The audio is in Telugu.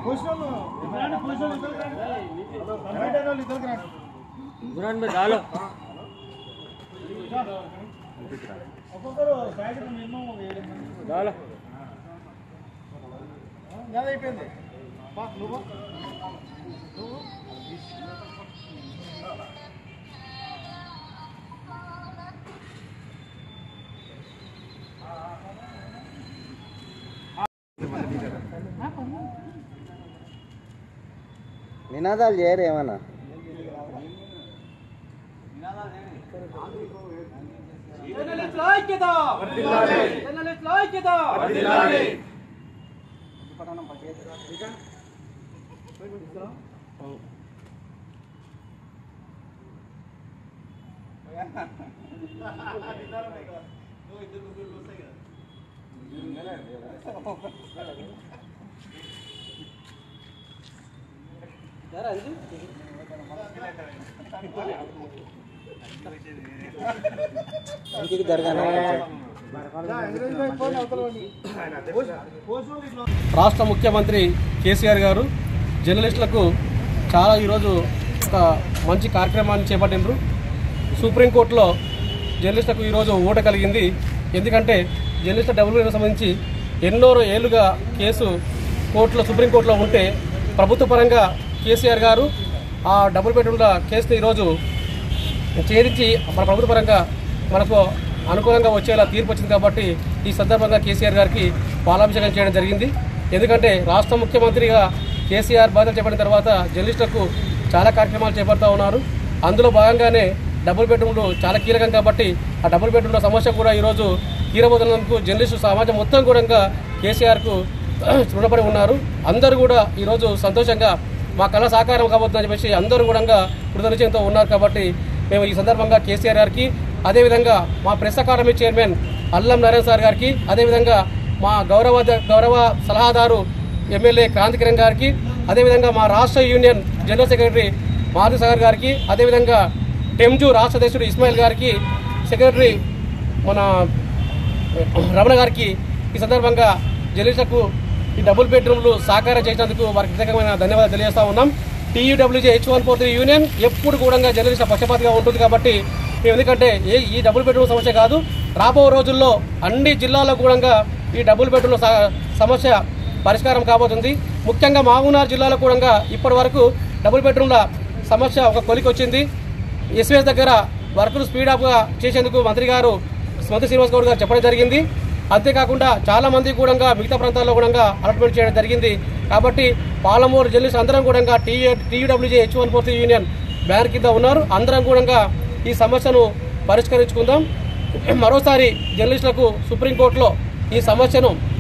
గురాన్ మీద చాలు చాలు అయిపోయింది నువ్వు నినాదాలు చేయరు ఏమన్నా ఇంటికి జరగాలి రాష్ట్ర ముఖ్యమంత్రి కేసీఆర్ గారు జర్నలిస్టులకు చాలా ఈరోజు ఒక మంచి కార్యక్రమాన్ని చేపట్టిండ్రు సుప్రీంకోర్టులో జర్నలిస్టులకు ఈరోజు ఓట కలిగింది ఎందుకంటే జర్నలిస్టు డబ్బుల సంబంధించి ఎన్నో ఏళ్లుగా కేసు కోర్టులో సుప్రీంకోర్టులో ఉంటే ప్రభుత్వ పరంగా కేసీఆర్ గారు ఆ డబుల్ బెడ్రూమ్ల కేసుని ఈరోజు ఛేదించి మన ప్రభుత్వ పరంగా మనకు అనుకూలంగా వచ్చేలా తీర్పు వచ్చింది కాబట్టి ఈ సందర్భంగా కేసీఆర్ గారికి పాలాభిషేకం చేయడం జరిగింది ఎందుకంటే రాష్ట్ర ముఖ్యమంత్రిగా కేసీఆర్ బాధ్యత చేపట్టిన తర్వాత జర్నలిస్టులకు చాలా కార్యక్రమాలు చేపడతా ఉన్నారు అందులో భాగంగానే డబుల్ బెడ్రూమ్లు చాలా కీలకం కాబట్టి ఆ డబుల్ బెడ్రూమ్ల సమస్య కూడా ఈరోజు తీరబోతున్నందుకు జర్నలిస్టు సమాజం మొత్తం కూడా కేసీఆర్కు రుణపడి ఉన్నారు అందరూ కూడా ఈరోజు సంతోషంగా మా కళ సాకారం కాబోతుందని చెప్పేసి అందరూ కూడా కృతనిశ్చయంతో ఉన్నారు కాబట్టి మేము ఈ సందర్భంగా కేసీఆర్ గారికి అదేవిధంగా మా ప్రెస్ అకాడమీ చైర్మన్ అల్లం నరేన్ సార్ గారికి అదేవిధంగా మా గౌరవ గౌరవ సలహాదారు ఎమ్మెల్యే క్రాంతికిరణ్ గారికి అదేవిధంగా మా రాష్ట్ర union general secretary Madhu Sagar గారికి అదేవిధంగా టెంజు రాష్ట్ర అధ్యక్షుడు ఇస్మాయిల్ గారికి సెక్రటరీ మన రమణ గారికి ఈ సందర్భంగా జర్నలిస్టులకు ఈ డబుల్ బెడ్రూమ్లు సాకారం చేసినందుకు వారికి ప్రత్యేకమైన ధన్యవాదాలు తెలియజేస్తా ఉన్నాం TUWJ H one four three union ఎప్పుడు కూడా జర్నలిస్ట్ పక్షపాతిగా ఉంటుంది కాబట్టి మేము ఎందుకంటే ఏ ఈ డబుల్ బెడ్రూమ్ సమస్య కాదు రాబో రోజుల్లో అన్ని జిల్లాల్లో కూడా ఈ డబుల్ బెడ్రూమ్ స- సమస్య పరిష్కారం కాబోతుంది ముఖ్యంగా మహబూబ్నగర్ జిల్లాలో కూడా ఇప్పటి వరకు డబుల్ బెడ్రూమ్ల సమస్య ఒక కొలికి వచ్చింది ఎస్వీఎస్ దగ్గర వర్కులు స్పీడప్గా చేసేందుకు మంత్రి గారు మంత్రి శ్రీనివాస్ గౌడ్ గారు చెప్పడం జరిగింది అంతేకాకుండా చాలా మంది కూడా మిగతా ప్రాంతాల్లో కూడా అలాట్మెంట్ చేయడం జరిగింది కాబట్టి పాలమూరు జర్నలిస్ట్ అందరం కూడా T TUWJ H one four union banner కింద ఉన్నారు అందరం కూడా ఈ సమస్యను పరిష్కరించుకుందాం మరోసారి జర్నలిస్టులకు సుప్రీంకోర్టులో ఈ సమస్యను